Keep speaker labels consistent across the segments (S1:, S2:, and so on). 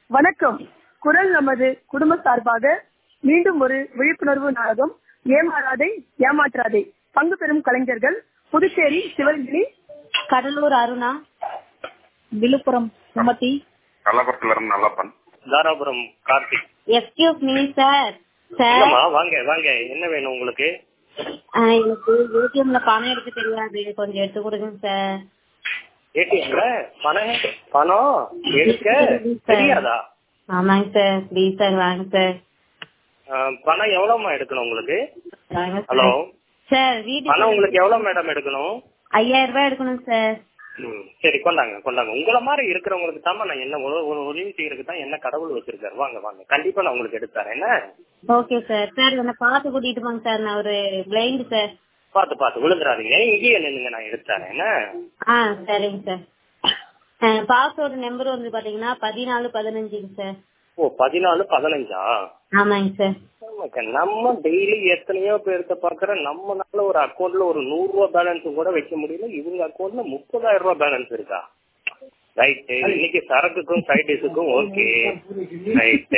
S1: வணக்கம் குரல் நமது குடும்ப சார்பாக மீண்டும் ஒரு விழிப்புணர்வு நாடகம் ஏமாறாதே ஏமாற்றாதே பங்கு பெறும் கலைஞர்கள் புதுச்சேரி சிவகிரி
S2: கடலூர் அருணா விழுப்புரம் சுமதி
S3: கள்ளக்குளத்துல இருந்து Nallappan
S4: Tharapuram Karthik
S2: excuse me sir sir
S4: இல்லம்மா வாங்க வாங்க என்ன வேணும் உங்களுக்கு
S2: எனக்கு ஏடிஎம்ல பணம் எடுக்க தெரியாது கொஞ்சம் எடுத்து கொடுங்க சார்
S4: ஏடிஎம்ல பணம் பணம் எடுக்க தெரியாதா
S2: ஆமாங்க சார் ப்ளீஸ் சார் வாங்க சார்
S4: ஆ, பணம் எவ்வளவுமா எடுக்கணும் உங்களுக்கு
S2: வாங்க
S4: ஹலோ
S2: சார்
S4: பணம்
S2: வீட்டுக்கு
S4: உங்களுக்கு எவ்வளவு மேடம் எடுக்கணும்
S2: ஐயாயிரம் ரூபாய் எடுக்கணும் சார்
S4: ம், சரி கொண்டாங்க கொண்டாங்க உங்கள மாதிரி இருக்கிறவங்களுக்கு தான் நான் என்ன உதவி உதவி செய்யறதுக்கு தான் என்ன கடவுள் வச்சிருக்காரு வாங்க வாங்க கண்டிப்பா நான் உங்களுக்கு எடுத்து தரேன் என்ன
S2: ஓகே சார் சார் என்னை பார்த்து கூட்டிட்டு போங்க சார் நான் ஒரு பிளைண்ட் சார்
S4: பார்த்து பார்த்து விழுந்துடாதீங்க இங்கேயே நின்னுங்க நான் எடுத்து தரேன் என்ன
S2: ஆ சரிங்க சார் பாஸ்வேர்டு நம்பர் வந்து பாத்தீங்கன்னா பதினாலு பதினஞ்சுங்க சார்
S4: ஓ பதினாலு பதினஞ்சா
S2: ஆமாங்க சார்
S4: ஆமாக்கா, நம்ம டெய்லி எத்தனையோ பேர்த்த பாக்குறோம் நம்மனால ஒரு அக்கௌண்ட்ல ஒரு நூறு ரூபாய் பேலன்ஸ் கூட வைக்க முடியல இவங்க அக்கௌண்ட்ல முப்பதாயிரம் ரூபாய் பேலன்ஸ் இருக்கா ரைட்டு இன்னைக்கு சரக்குக்கும் சைட் டிஷுக்கும் ஓகே ரைட்டு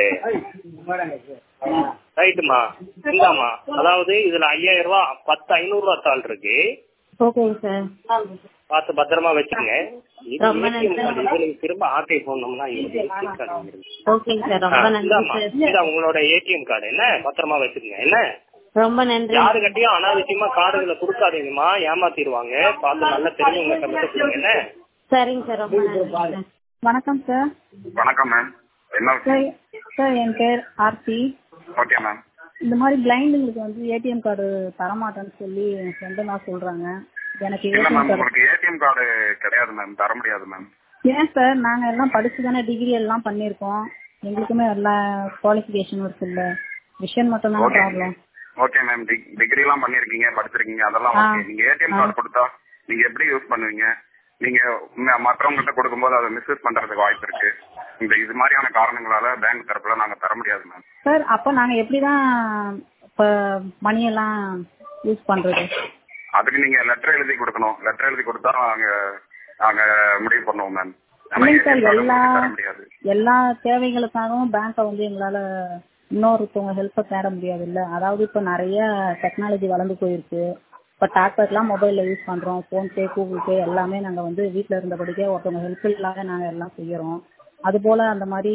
S4: ரைட்டுமா இந்தாமா அதாவது இதுல ஐயாயிரம் ரூபாய் பத்து ஐநூறு ரூபாய் தாள் இருக்கு
S2: ஓகேங்க சார்
S4: பார்த்து பத்திரமா வச்சுங்க இது
S2: ரொம்ப
S4: ATM
S2: நன்றி.
S4: card. இது நீங்க திரும்ப ஆட்டை போனோம்னா இது ATM card வந்துரும்.
S2: ஓகேங்க சார்
S4: ஆ,
S2: ரொம்ப நன்றி
S4: இந்தாம்மா.
S2: சார்
S4: இதா உங்களோட ஏடிஎம் கார்டு என்ன பத்திரமா வச்சுக்கோங்க என்ன
S2: ரொம்ப நன்றி
S4: யாருக்கிட்டயும் அனாவசியமா கார்டுகளை கொடுக்காதீங்கம்மா ஏமாத்திடுவாங்க பார்த்து நல்லா தெரிஞ்சவங்க கிட்ட கொடுங்க என்ன
S2: சரிங்க சார் ரொம்ப நன்றி சார்
S5: வணக்கம் சார்
S3: வணக்கம் மேம் என்ன
S5: சார் சார் என் பேர் ஆர்த்தி
S3: ஓகே மேம்
S5: இந்த மாதிரி பிளைண்டுங்களுக்கு வந்து ஏடிஎம் கார்டு தரமாட்டேன்னு சொல்லி என் ஃப்ரெண்டு நான் சொல்றாங்க எனக்கு
S3: இல்ல
S5: ஏடிஎம்
S3: மேம்
S5: கார்டு
S3: உங்களுக்கு ஏடிஎம் கார்டு கிடையாது மேம் தர முடியாது மேம்
S5: ஏன் சார் நாங்க எல்லாம் படிச்சு தானே டிகிரி எல்லாம் பண்ணியிருக்கோம் எங்களுக்குமே எல்லா குவாலிஃபிகேஷனும் இருக்குல்ல விஷன் மட்டும் தானே
S3: okay
S5: problem
S3: okay ma'am degree எல்லாம் பண்ணிருக்கீங்க படிச்சிருக்கீங்க அதெல்லாம்
S5: ஆ.
S3: ஓகே நீங்க ஏடிஎம் கார்டு கொடுத்தா நீங்க எப்படி யூஸ் பண்ணுவீங்க நீங்க ம- மற்றவங்ககிட்ட கொடுக்கும்போது அதை மிஸ்யூஸ் பண்றதுக்கு வாய்ப்பு இருக்கு இந்த இது மாதிரியான காரணங்களால பேங்க் தரப்புல நாங்க தர முடியாது மேம்
S5: சார் அப்போ நாங்க எப்படி தான் இப்போ மணியெல்லாம் யூஸ் பண்றது
S3: அதுக்கு நீங்க லெட்டர் எழுதி கொடுக்கணும் லெட்டர் எழுதி கொடுத்தா நாங்க நாங்க முடிவு பண்ணுவோம் மேம் ஆனா
S5: இல்லைங்க சார்
S3: ATM card
S5: எல்லா
S3: உங்களுக்கு தர முடியாது
S5: எல்லா தேவைகளுக்காகவும் பேங்க்கை வந்து எங்களால இன்னொருத்தவங்க ஹெல்ப்பை தேட முடியாது இல்ல அதாவது இப்போ நிறைய டெக்னாலஜி வளர்ந்து போயிருக்கு இப்போ டாக்டர்லாம் மொபைல்ல யூஸ் பண்றோம் ஃபோன்பே கூகுள் பே எல்லாமே நாங்க வந்து வீட்ல இருந்தபடிக்கே ஒருத்தவங்க ஹெல்ப் இல்லாத நாங்க எல்லாம் செய்யறோம் அது போல அந்த மாதிரி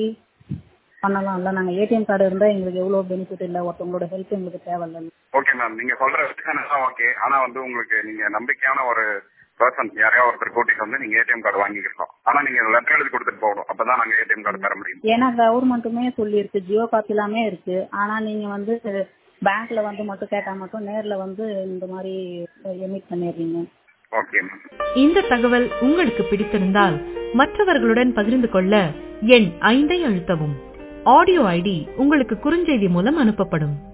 S5: பண்ணலாம்ல நாங்க ஏடிஎம் கார்டு இருந்தா எங்களுக்கு எவ்வளவு பெனிஃபிட் இல்ல ஒருத்தவங்களோட ஹெல்ப் எங்களுக்கு தேவையில்ல
S3: ஓகே மேம் நீங்க சொல்ற விஷயம் ஓகே ஆனா வந்து உங்களுக்கு நீங்க நம்பிக்கையான ஒரு பர்சன் யாரையா ஒருத்தர் கூட்டிட்டு வந்து நீங்க ஏடிஎம் கார்டு வாங்கிக்கலாம் ஆனா நீங்க லெட்டர் எழுதி கொடுத்துட்டு போகணும் அப்பதான் நாங்க ஏடிஎம் கார்டு தர முடியும்
S5: ஏன்னா கவர்மெண்ட்டுமே சொல்லியிருக்கு ஜியோ காப்பி எல்லாமே இருக்கு ஆனா நீங்க வந்து பேங்க்ல வந்து மட்டும் கேட்டா மட்டும் நேர்ல வந்து இந்த மாதிரி எமிட் பண்ணிடுறீங்க
S3: ஓகே மேம்
S6: இந்த தகவல் உங்களுக்கு பிடித்திருந்தால் மற்றவர்களுடன் பகிர்ந்து கொள்ள எண் ஐந்தை அழுத்தவும் ஆடியோ ஐடி உங்களுக்கு குறுஞ்செய்தி மூலம் அனுப்பப்படும்